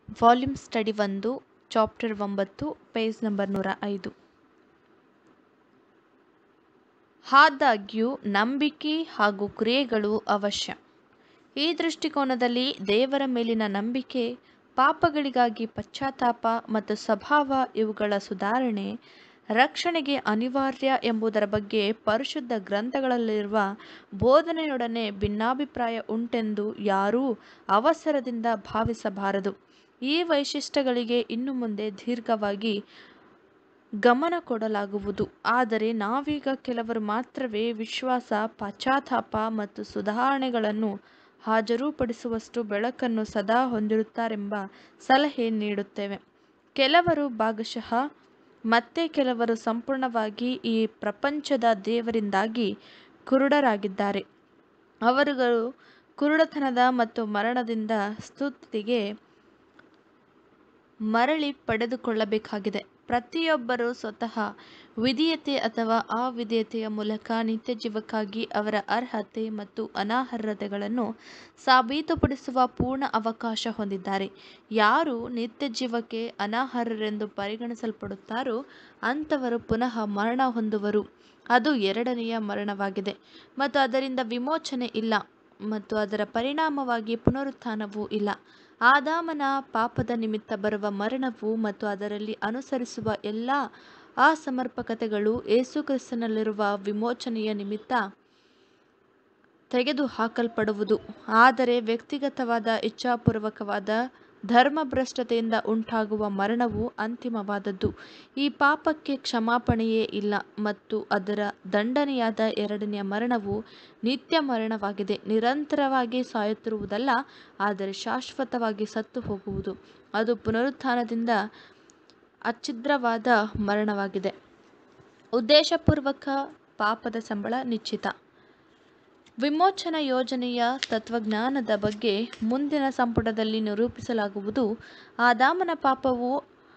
volume study ಒಂದು chapter ಒಂಬತ್ತು page number ನೂರ ಐದು ಆದಾಗ್ಯೂ ನಂಬಿಕೆ ಹಾಗೂ ಕ್ರಿಯೆಗಳು ಅವಶ್ಯ ಈ ದೃಷ್ಟಿಕೋನದಲ್ಲಿ ದೇವರ ಮೇಲಿನ ನಂಬಿಕೆ ಪಾಪಗಳಿಗಾಗಿ ಪಶ್ಚಾತ್ತಾಪ ಮತ್ತು ಸ್ವಭಾವ ಇವುಗಳ ಸುಧಾರಣೆ ರಕ್ಷಣೆಗೆ ಅನಿವಾರ್ಯ ಎಂಬುದರ ಬಗ್ಗೆ ಪರಿಶುದ್ಧ ಗ್ರಂಥಗಳಲ್ಲಿರುವ ಬೋಧನೆಯೊಡನೆ ಭಿನ್ನಾಭಿಪ್ರಾಯ ಉಂಟೆಂದು ಯಾರೂ ಅವಸರದಿಂದ ಭಾವಿಸಬಾರದು ಈ ವೈಶಿಷ್ಟ್ಯಗಳಿಗೆ ಇನ್ನು ಮುಂದೆ ದೀರ್ಘವಾಗಿ ಗಮನ ಕೊಡಲಾಗುವುದು ಆದರೆ ನಾವೀಗ ಕೆಲವರು ಮಾತ್ರವೇ ವಿಶ್ವಾಸ ಪಶ್ಚಾತ್ತಾಪ ಮತ್ತು ಸುಧಾರಣೆಗಳನ್ನು ಹಾಜರುಪಡಿಸುವಷ್ಟು ಬೆಳಕನ್ನು ಸದಾ ಹೊಂದಿರುತ್ತಾರೆಂಬ ಸಲಹೆ ನೀಡುತ್ತೇವೆ ಕೆಲವರು ಭಾಗಶಃ ಮತ್ತೆ ಕೆಲವರು ಸಂಪೂರ್ಣವಾಗಿ ಈ ಪ್ರಪಂಚದ ದೇವರಿಂದಾಗಿ ಕುರುಡರಾಗಿದ್ದಾರೆ ಅವರುಗಳು ಕುರುಡತನದ ಮತ್ತು ಮರಣದಿಂದ ಸ್ತುತಿಗೆ ಮರಳಿ ಪಡೆದುಕೊಳ್ಳಬೇಕಾಗಿದೆ ಪ್ರತಿಯೊಬ್ಬರೂ ಸ್ವತಃ ವಿಧೇಯತೆ ಅಥವಾ ಅವಿಧೇಯತೆಯ ಮೂಲಕ ನಿತ್ಯ ಜೀವಕ್ಕಾಗಿ ಅವರ ಅರ್ಹತೆ ಮತ್ತು ಅನರ್ಹತೆಗಳನ್ನು ಸಾಬೀತುಪಡಿಸುವ ಪೂರ್ಣ ಅವಕಾಶ ಹೊಂದಿದ್ದಾರೆ ಯಾರು ನಿತ್ಯ ಜೀವಕ್ಕೆ ಅನರ್ಹರೆಂದು ಪರಿಗಣಿಸಲ್ಪಡುತ್ತಾರೋ ಅಂಥವರು ಪುನಃ ಮರಣ ಹೊಂದುವರು ಅದು ಎರಡನೆಯ ಮರಣವಾಗಿದೆ ಮತ್ತು ಅದರಿಂದ ವಿಮೋಚನೆ ಇಲ್ಲ ಮತ್ತು ಅದರ ಪರಿಣಾಮವಾಗಿ ಪುನರುತ್ಥಾನವೂ ಇಲ್ಲ ಆದಾಮನ ಪಾಪದ ನಿಮಿತ್ತ ಬರುವ ಮರಣವು ಮತ್ತು ಅದರಲ್ಲಿ ಅನುಸರಿಸುವ ಎಲ್ಲ ಅಸಮರ್ಪಕತೆಗಳು ಯೇಸುಕ್ರಿಸ್ತನಲ್ಲಿರುವ ವಿಮೋಚನೆಯ ನಿಮಿತ್ತ ತೆಗೆದುಹಾಕಲ್ಪಡುವುದು ಆದರೆ ವ್ಯಕ್ತಿಗತವಾದ ಇಚ್ಛಾಪೂರ್ವಕವಾದ ಧರ್ಮಭ್ರಷ್ಟತೆಯಿಂದ ಉಂಟಾಗುವ ಮರಣವು ಅಂತಿಮವಾದದ್ದು ಈ ಪಾಪಕ್ಕೆ ಕ್ಷಮಾಪಣೆಯೇ ಇಲ್ಲ ಮತ್ತು ಅದರ ದಂಡನೆಯಾದ ಎರಡನೆಯ ಮರಣವು ನಿತ್ಯ ಮರಣವಾಗಿದೆ ನಿರಂತರವಾಗಿ ಸಾಯುತ್ತಿರುವುದಲ್ಲ ಆದರೆ ಶಾಶ್ವತವಾಗಿ ಸತ್ತು ಹೋಗುವುದು ಅದು ಪುನರುತ್ಥಾನದಿಂದ ಅಚ್ಛಿದ್ರವಾದ ಮರಣವಾಗಿದೆ ಉದ್ದೇಶಪೂರ್ವಕ ಪಾಪದ ಸಂಬಳ ನಿಶ್ಚಿತ ವಿಮೋಚನಾ ಯೋಜನೆಯ ತತ್ವಜ್ಞಾನದ ಬಗ್ಗೆ ಮುಂದಿನ ಸಂಪುಟದಲ್ಲಿ ನಿರೂಪಿಸಲಾಗುವುದು ಆದಾಮನ ಪಾಪವು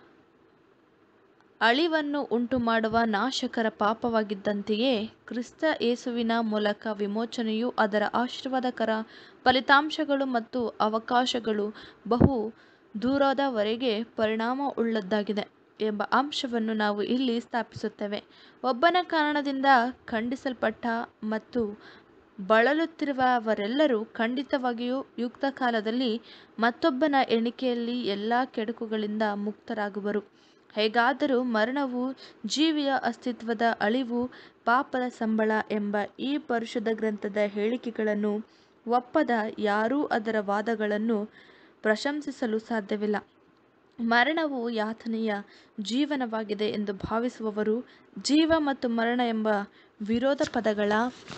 ಅಳಿವನ್ನು ಉಂಟುಮಾಡುವ ನಾಶಕರ ಪಾಪವಾಗಿದ್ದಂತೆಯೇ ಕ್ರಿಸ್ತ ಯೇಸುವಿನ ಮೂಲಕ ವಿಮೋಚನೆಯು ಅದರ ಆಶೀರ್ವಾದಕರ ಫಲಿತಾಂಶಗಳು ಮತ್ತು ಅವಕಾಶಗಳು ಬಹು ದೂರದವರೆಗೆ ಪರಿಣಾಮವುಳ್ಳದ್ದಾಗಿದೆ ಎಂಬ ಅಂಶವನ್ನು ನಾವು ಇಲ್ಲಿ ಸ್ಥಾಪಿಸುತ್ತೇವೆ ಒಬ್ಬನ ಕಾರಣದಿಂದ ಖಂಡಿಸಲ್ಪಟ್ಟ ಮತ್ತು ಬಳಲುತ್ತಿರುವವರೆಲ್ಲರೂ ಖಂಡಿತವಾಗಿಯೂ ಯುಕ್ತ ಕಾಲದಲ್ಲಿ ಮತ್ತೊಬ್ಬನ ಎಣಿಕೆಯಲ್ಲಿ ಎಲ್ಲ ಕೆಡುಕುಗಳಿಂದ ಮುಕ್ತರಾಗುವರು ಹೇಗಾದರೂ ಮರಣವು ಜೀವಿಯ ಅಸ್ತಿತ್ವದ ಅಳಿವು ಪಾಪದ ಸಂಬಳ ಎಂಬ ಈ ಪರಿಶುದ್ಧ ಗ್ರಂಥದ ಹೇಳಿಕೆಗಳನ್ನು ಒಪ್ಪದ ಯಾರೂ ಅದರ ವಾದಗಳನ್ನು ಪ್ರಶಂಸಿಸಲು ಸಾಧ್ಯವಿಲ್ಲ ಮರಣವು ಯಾತನೆಯ ಜೀವನವಾಗಿದೆ ಎಂದು ಭಾವಿಸುವವರು ಜೀವ ಮತ್ತು ಮರಣ ಎಂಬ ವಿರೋಧ ಪದಗಳ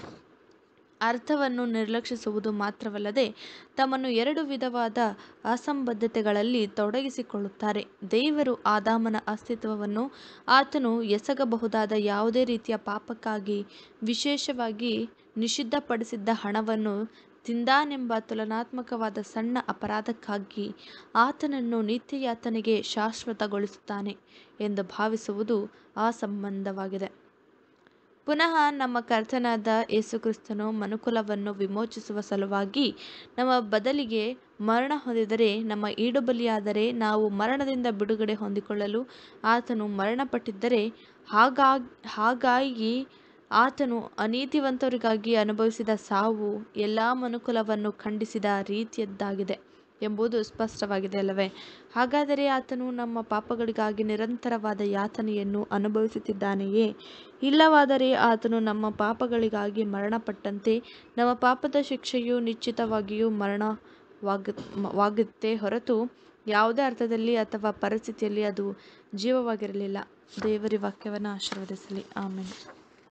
ಅರ್ಥವನ್ನು ನಿರ್ಲಕ್ಷಿಸುವುದು ಮಾತ್ರವಲ್ಲದೆ ತಮ್ಮನ್ನು ಎರಡು ವಿಧವಾದ ಅಸಂಬದ್ಧತೆಗಳಲ್ಲಿ ತೊಡಗಿಸಿಕೊಳ್ಳುತ್ತಾರೆ ದೇವರು ಆದಾಮನ ಅಸ್ತಿತ್ವವನ್ನು ಆತನು ಎಸಗಬಹುದಾದ ಯಾವುದೇ ರೀತಿಯ ಪಾಪಕ್ಕಾಗಿ ವಿಶೇಷವಾಗಿ ನಿಷಿದ್ಧಪಡಿಸಿದ್ದ ಹಣವನ್ನು ತಿಂದಾನೆಂಬ ತುಲನಾತ್ಮಕವಾದ ಸಣ್ಣ ಅಪರಾಧಕ್ಕಾಗಿ ಆತನನ್ನು ನಿತ್ಯಯಾತನೆಗೆ ಶಾಶ್ವತಗೊಳಿಸುತ್ತಾನೆ ಎಂದು ಭಾವಿಸುವುದು ಅಸಂಬದ್ಧವಾಗಿದೆ ಪುನಃ ನಮ್ಮ ಕರ್ತನಾದ ಯೇಸುಕ್ರಿಸ್ತನು ಮನುಕುಲವನ್ನು ವಿಮೋಚಿಸುವ ಸಲುವಾಗಿ ನಮ್ಮ ಬದಲಿಗೆ ಮರಣ ಹೊಂದಿದರೆ ನಮ್ಮ ಈಡುಬಲಿಯಾದರೆ ನಾವು ಮರಣದಿಂದ ಬಿಡುಗಡೆ ಹೊಂದಿಕೊಳ್ಳಲು ಆತನು ಮರಣಪಟ್ಟಿದ್ದರೆ ಹಾಗಾಗಿ ಹಾಗಾಗಿ ಆತನು ಅನೀತಿವಂತರಿಗಾಗಿ ಅನುಭವಿಸಿದ ಸಾವು ಎಲ್ಲ ಮನುಕುಲವನ್ನು ಖಂಡಿಸಿದ ರೀತಿಯದ್ದಾಗಿದೆ ಎಂಬುದು ಸ್ಪಷ್ಟವಾಗಿದೆ ಅಲ್ಲವೇ ಹಾಗಾದರೆ ಆತನು ನಮ್ಮ ಪಾಪಗಳಿಗಾಗಿ ನಿರಂತರವಾದ ಯಾತನೆಯನ್ನು ಅನುಭವಿಸುತ್ತಿದ್ದಾನೆಯೇ ಇಲ್ಲವಾದರೆ ಆತನು ನಮ್ಮ ಪಾಪಗಳಿಗಾಗಿ ಮರಣಪಟ್ಟಂತೆ ನಮ್ಮ ಪಾಪದ ಶಿಕ್ಷೆಯು ನಿಶ್ಚಿತವಾಗಿಯೂ ಮರಣವಾಗ ವಾಗುತ್ತೆ ಹೊರತು ಯಾವುದೇ ಅರ್ಥದಲ್ಲಿ ಅಥವಾ ಪರಿಸ್ಥಿತಿಯಲ್ಲಿ ಅದು ಜೀವವಾಗಿರಲಿಲ್ಲ ದೇವರ ವಾಕ್ಯವನ್ನು ಆಶೀರ್ವದಿಸಲಿ ಆಮೇಲೆ